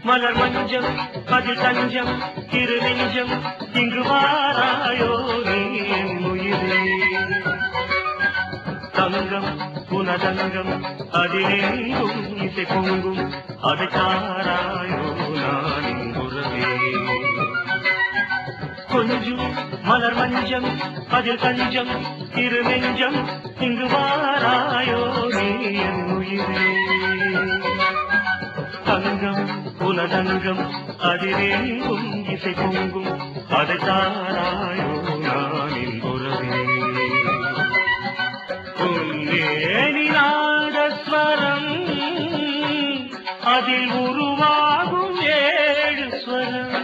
மலர் மஞ்சம் அதில் தஞ்சம் திரு நெஞ்சம் இங்கு வாராயோ நீ என் உயிரே தங்கம் புனதங்கம் அதிலெங்கும் இசை பொங்கும் அதை தாராயோ நான் இங்குறவே கொஞ்சம் மலர் மஞ்சம் அதில் தஞ்சம் திரு நெஞ்சம் இங்கு வாராயோ நீ என் உயிரே தங்கம் புலதங்கம் அதிலெங்கும் இசை பொங்கும் அதை தாராயோ நான் இங்குறவே நாதஸ்வரம் அதில் உருவாகும் ஏழு ஸ்வரம்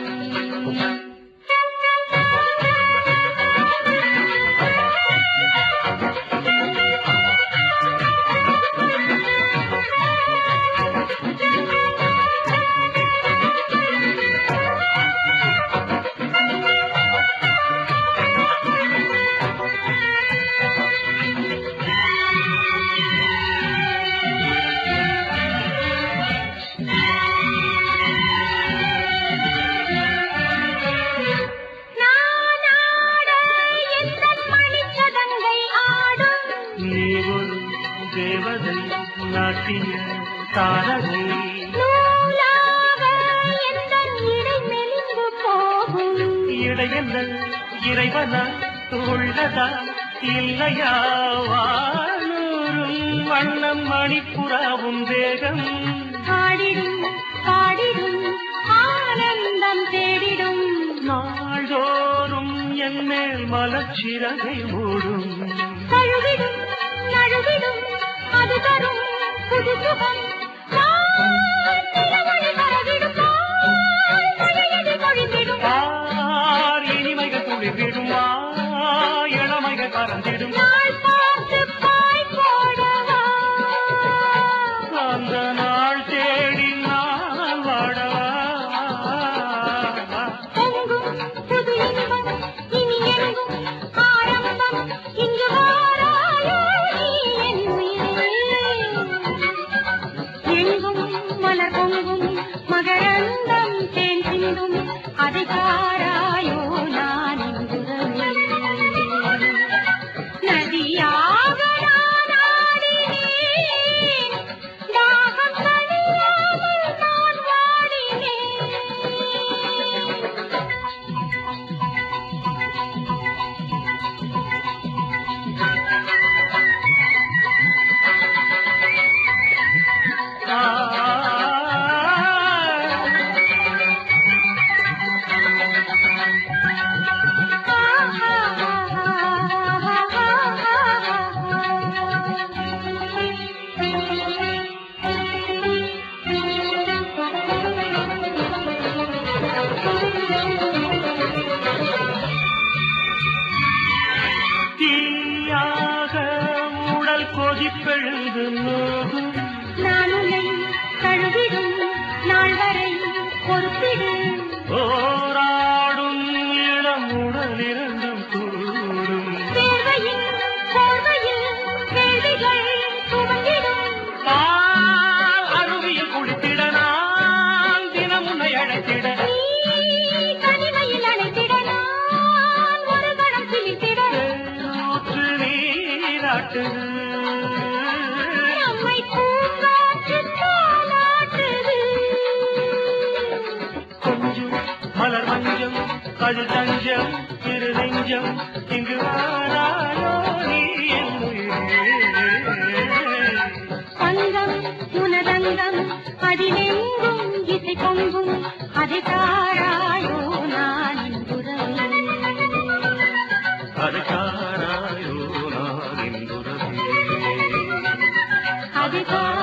நானாட எந்தன் மணிச்சதங்கை ஆடும் நீ ஒரு தேவதை நாட்டிய தாரகை நூலாக எந்தன் இடை மெலிந்து போகும் இடையல்ல இறைவனா உள்ளதா இல்லையா வானூரும் வண்ணம் மணிப்புறாவும் தேகம் பாடிடும் பாடிடும் ஆனந்தம் தேடிடும் நாள்தோறும் என் மேல் மலச்சிறகை மூடும் தழுவிடும் நழுவிடும் அது தரும் புது சுகம் நான் திருமொழி மறவிடும் நான் மொழியது மொழிந்திடும் ஆர் இனிமைகள் துளிர்விடும் ஆ, இளமைகள் பறந்திடும் நாள் பார்த்து பாய் போடவா அந்த நாள் தேடி நான் வாழவா பொங்கும் புது இன்பம் இனி எங்கும் ஆரம்பம் இங்கு வாராயோ நீ என் உயிரே எங்கும் மலர் பொங்கும் மகரந்தம் தேன் சிந்தும் அதை தாராயோ நான் இங்குறவே நதியாக நான் ஆடினேன் தாகம் தணியாமல் நான் வாடினேன் தீயாக உடல் கொதிப்பெழுந்து நோகும் நான் உன்னை தழுவிடும் நாள் வரை பொறுத்திடும் போராடும் இளம் உடல் இரண்டும் கூடும் தேர்வையில் கோர்வையில் கேள்விகள் துவங்கிடும் பால் அருவியில் குளித்திட நான் தினம் உன்னை அழைத்திட நீ தனிமையில் அழைத்திட நான் ஒரு கணம் சிலித்திட தேனூற்று நீராட்டுது நம்மை பூங்காற்று தாலாட்டுது கொஞ்சம் மலர் மஞ்சம் அது தஞ்சம் திரு நெஞ்சம் இங்கு வாராயோ நீ என் உயிரே. தங்கம் உனதங்கம் அதிலெங்கும் இசை பொங்கும் அதை தாராயோ நான் இன்புறவே அதுக்காராயோ நான் இன்புறவே அது தாராயோ